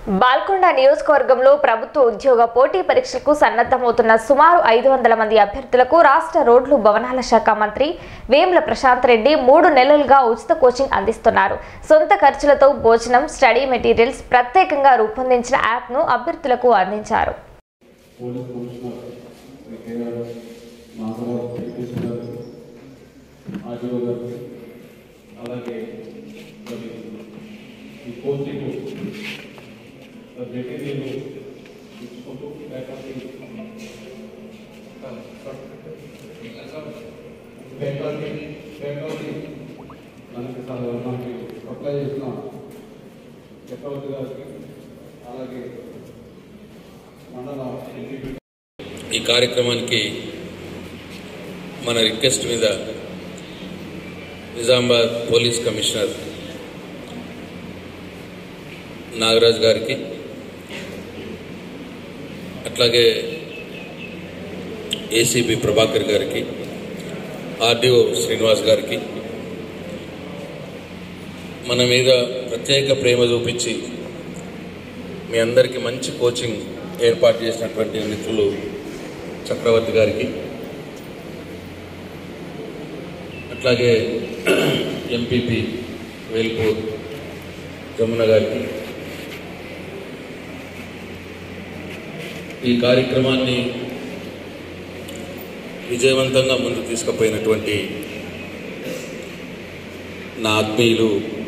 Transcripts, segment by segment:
బాల్కొండ నియోజకవర్గంలో ప్రభుత్వ ఉద్యోగ పోటీ పరీక్షలకు సన్నద్ధమవుతున్న సుమారు ఐదు వందల మంది అభ్యర్థులకు రాష్ట్ర రోడ్లు భవనాల శాఖ మంత్రి వేముల ప్రశాంత్ రెడ్డి మూడు నెలలుగా ఉచిత కోచింగ్ అందిస్తున్నారు సొంత ఖర్చులతో భోజనం స్టడీ మెటీరియల్స్ ప్రత్యేకంగా రూపొందించిన యాప్ను అభ్యర్థులకు అందించారు police commissioner Shri K R Nagarao Venkateswara గారికి ఆర్డీఓ గారికి అలాగే మరి ఈ కోచింగ్ మెటీరియల్ ఇచ్చుకుంటూ ఫ్యాకల్టీ ఫ్యాకల్టీ ఫ్యాకల్టీ మనకి స- మనకి సప్లై చేసిన చక్రవర్తి గారికి అలాగే మండల ఎంపీ ఈ కార్యక్రమానికి మన రిక్వెస్ట్ మీద నిజామాబాద్ పోలీస్ కమిషనర్ నాగరాజ్ గారికి అట్లాగే ఏసీబీ ప్రభాకర్ గారికి ఆర్డీఓ శ్రీనివాస్ గారికి మన మీద ప్రత్యేక ప్రేమ చూపించి మీ అందరికీ మంచి కోచింగ్ ఏర్పాటు చేసినటువంటి మిత్రులు చక్రవర్తి గారికి అట్లాగే ఎంపీపీ వేల్పూర్ జమున గారికి ఈ కార్యక్రమాన్ని విజయవంతంగా ముందుకు తీసుకుపోయినటువంటి నా ఆత్మీయులు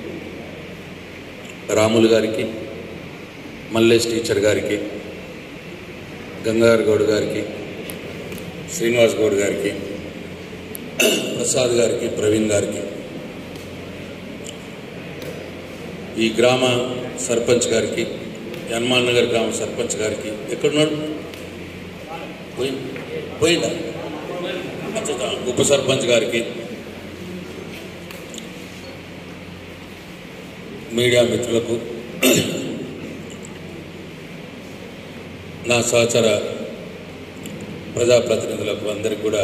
రాములు గారికి మల్లేష్ టీచర్ గారికి గంగాధర్ గౌడ్ గారికి శ్రీనివాస్ గౌడ్ గారికి ప్రసాద్ గారికి ప్రవీణ్ గారికి ఈ గ్రామ సర్పంచ్ గారికి హనుమాన్ నగర్ గ్రామ సర్పంచ్ గారికి ఎక్కడున్నాడు పోయి పోయిందా అచ్చా, ఉప సర్పంచ్ గారికి మీడియా మిత్రులకు నా సహచర ప్రజాప్రతినిధులకు అందరికి కూడా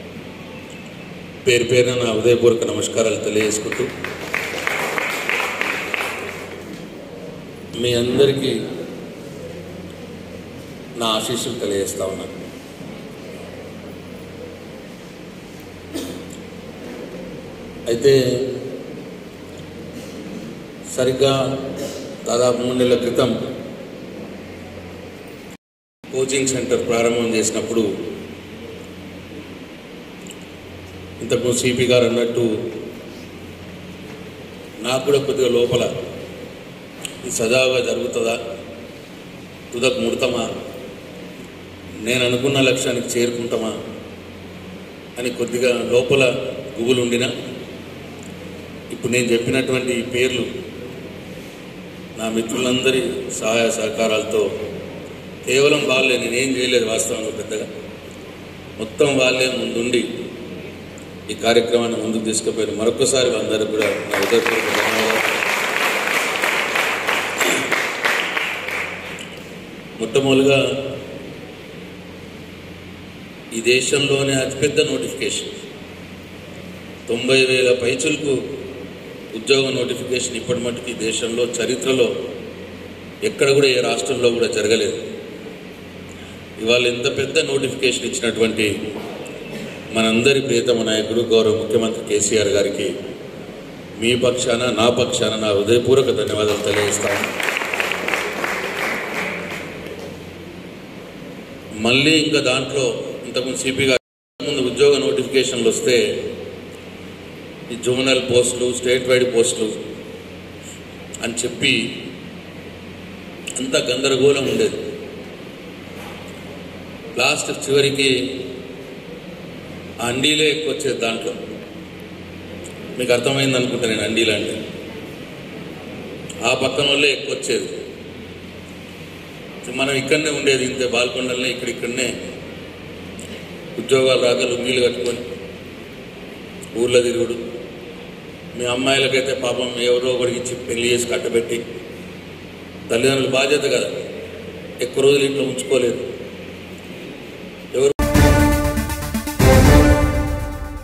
పేరు పేరున నా ఉదయపూర్వక నమస్కారాలు తెలియజేసుకుంటూ మీ అందరికీ నా ఆశీస్సులు తెలియజేస్తా ఉన్నాను అయితే సరిగ్గా దాదాపు మూడు నెలల క్రితం కోచింగ్ సెంటర్ ప్రారంభం చేసినప్పుడు ఇంతకు సిపి గారు అన్నట్టు నాకు కూడా కొద్దిగా లోపల ఇది సజావుగా జరుగుతుందా తుదకు ముడతామా నేను అనుకున్న లక్ష్యానికి చేరుకుంటామా అని కొద్దిగా లోపల గుబులు ఉండినా ఇప్పుడు నేను చెప్పినటువంటి ఈ పేర్లు నా మిత్రులందరి సహాయ సహకారాలతో కేవలం వాళ్ళే నేనేం చేయలేదు వాస్తవంగా పెద్దగా మొత్తం వాళ్ళే ముందుండి ఈ కార్యక్రమాన్ని ముందుకు తీసుకుపోయిన మరొకసారి అందరికి కూడా నా హృదయపూర్వక ధన్యవాదాలు మొట్టమొదలుగా ఈ దేశంలోనే అతిపెద్ద నోటిఫికేషన్ తొంభై వేల పైచులకు ఉద్యోగ నోటిఫికేషన్ ఇప్పటి మటుకు ఈ దేశంలో చరిత్రలో ఎక్కడ కూడా ఏ రాష్ట్రంలో కూడా జరగలేదు ఇవాళ ఇంత పెద్ద నోటిఫికేషన్ ఇచ్చినటువంటి మనందరి ప్రియతమ నాయకుడు గౌరవ ముఖ్యమంత్రి కేసీఆర్ గారికి మీ పక్షాన నా పక్షాన నా హృదయపూర్వక ధన్యవాదాలు తెలియజేస్తాను మళ్ళీ ఇంకా దాంట్లో ఇంతకుముందు సిపి గారు ముందు ఉద్యోగ నోటిఫికేషన్లు వస్తే ఈ జోనల్ పోస్టులు స్టేట్ వైడ్ పోస్టులు అని చెప్పి అంత గందరగోళం ఉండేది లాస్ట్ చివరికి ఆ అండీలే ఎక్కువ వచ్చేది దాంట్లో మీకు అర్థమైంది అనుకుంటా నేను అండీలు అంటే ఆ పక్కన వాళ్ళే ఎక్కువ వచ్చేది మనం ఇక్కడనే ఉండేది ఇంతే బాల్కొండలనే ఇక్కడిక్కడనే ఉద్యోగాలు రాక లుంగీలు కట్టుకొని ఊర్లో తిరుగుడు మీ అమ్మాయిలకైతే పాపం ఎవరో ఒకరికి ఇచ్చి పెళ్లి చేసి కట్టబెట్టి తల్లిదండ్రుల బాధ్యత కదా ఎక్కువ రోజులు ఇంట్లో ఉంచుకోలేదు